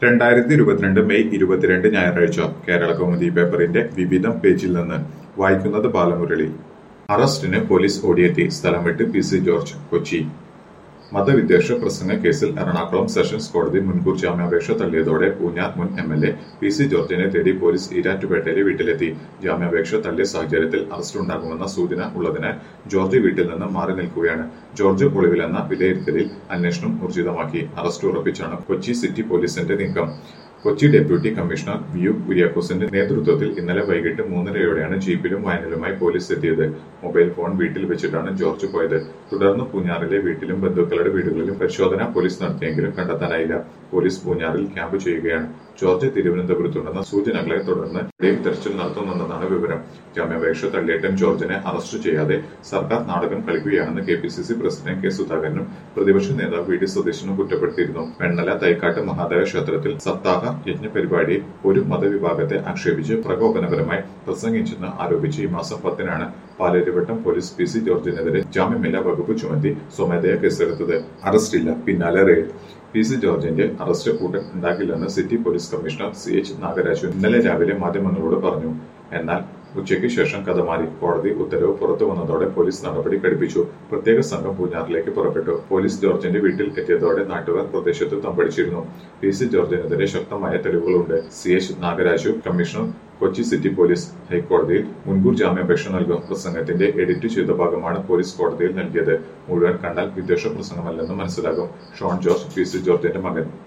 രണ്ടായിരത്തി ഇരുപത്തിരണ്ട് മെയ് ഇരുപത്തിരണ്ട് ഞായറാഴ്ച കേരള കൗമുദി പേപ്പറിന്റെ വിവിധം പേജിൽ നിന്ന് വായിക്കുന്നത് ബാലമുരളി അറസ്റ്റിന് പോലീസ് ഓടിയെത്തി സ്ഥലം വിട്ട് പി സി ജോർജ് കൊച്ചി മതവിദ്വേഷ പ്രസംഗ കേസിൽ എറണാകുളം സെഷൻസ് കോടതി മുൻകൂർ ജാമ്യാപേക്ഷ തള്ളിയതോടെ പൂഞ്ഞാർ മുൻ M L A P C ജോർജിനെ തേടി പോലീസ് ഈരാറ്റുപേട്ടയിലെ വീട്ടിലെത്തി ജാമ്യാപേക്ഷ തള്ളിയ സാഹചര്യത്തിൽ അറസ്റ്റ് ഉണ്ടാകുമെന്ന സൂചന ഉള്ളതിനാൽ ജോർജ് വീട്ടിൽ നിന്ന് മാറി നിൽക്കുകയാണ് ജോർജ് ഒളിവിലെന്ന വിലയിരുത്തലിൽ അന്വേഷണം ഊർജിതമാക്കി അറസ്റ്റ് ഉറപ്പിച്ചാണ് കൊച്ചി സിറ്റി പോലീസിന്റെ നീക്കം Kochi deputy commissioner V U കുര്യാക്കോസിന്റെ നേതൃത്വത്തിൽ ഇന്നലെ വൈകിട്ട് മൂന്നരയോടെയാണ് ജീപ്പിലും വായനലുമായി പോലീസ് എത്തിയത് മൊബൈൽ ഫോൺ വീട്ടിൽ വെച്ചിട്ടാണ് ജോർജ് പോയത് തുടർന്ന് പൂഞ്ഞാറിലെ വീട്ടിലും ബന്ധുക്കളുടെ വീടുകളിലും പരിശോധന പോലീസ് നടത്തിയെങ്കിലും കണ്ടെത്താനായില്ല പോലീസ് പൂഞ്ഞാറിൽ ക്യാമ്പ് ചെയ്യുകയാണ് ജോർജ് തിരുവനന്തപുരത്തുണ്ടെന്ന സൂചനകളെ തുടർന്ന് ഇവിടെയും തെരച്ചിൽ നടത്തുന്നുണ്ടെന്നാണ് വിവരം ജാമ്യാപേക്ഷ തള്ളിയിട്ടും ജോർജിനെ അറസ്റ്റ് ചെയ്യാതെ സർക്കാർ നാടകം കളിക്കുകയാണെന്ന് K P C C president K സുധാകരനും പ്രതിപക്ഷ നേതാവ് വി ഡി സതീശനും കുറ്റപ്പെടുത്തിയിരുന്നു വെണ്ണല തൈക്കാട്ട് മഹാദേവ ക്ഷേത്രത്തിൽ സപ്താഹ യജ്ഞ പരിപാടിയിൽ ഒരു മതവിഭാഗത്തെ ആക്ഷേപിച്ച് പ്രകോപനപരമായി പ്രസംഗിച്ചെന്ന് ആരോപിച്ച് ഈ മാസം പത്തിനാണ് പാലേരിവട്ടം പോലീസ് പി സി ജോർജിനെതിരെ ജാമ്യമില്ലാ വകുപ്പ് ചുമത്തി സ്വമേധയാ കേസെടുത്തത് അറസ്റ്റില്ല പിന്നാലെ റെയ്ഡ് പി സി ജോർജിന്റെ അറസ്റ്റ് ഉടൻ ഉണ്ടാകില്ലെന്ന് city police commissioner C H Nagaraju ഇന്നലെ രാവിലെ മാധ്യമങ്ങളോട് പറഞ്ഞു എന്നാൽ ഉച്ചയ്ക്ക് ശേഷം കഥ മാറി കോടതി ഉത്തരവ് പുറത്തു വന്നതോടെ പോലീസ് നടപടി ഘടിപ്പിച്ചു പ്രത്യേക സംഘം പൂഞ്ഞാറിലേക്ക് പുറപ്പെട്ടു പോലീസ് ജോർജിന്റെ വീട്ടിൽ എത്തിയതോടെ നാട്ടുകാർ പ്രദേശത്ത് തമ്പടിച്ചിരുന്നു പി സി ജോർജിനെതിരെ ശക്തമായ തെളിവുകളുണ്ട് C H Nagaraju commissioner Kochi city police ഹൈക്കോടതിയിൽ മുൻകൂർ ജാമ്യാപേക്ഷ നൽകും പ്രസംഗത്തിന്റെ എഡിറ്റ് ചെയ്ത ഭാഗമാണ് പോലീസ് കോടതിയിൽ നൽകിയത് മുഴുവൻ കണ്ടാൽ വിദ്വേഷ പ്രസംഗമല്ലെന്ന് മനസ്സിലാകും ഷോൺ ജോർജ് പി സി ജോർജിന്റെ മകൻ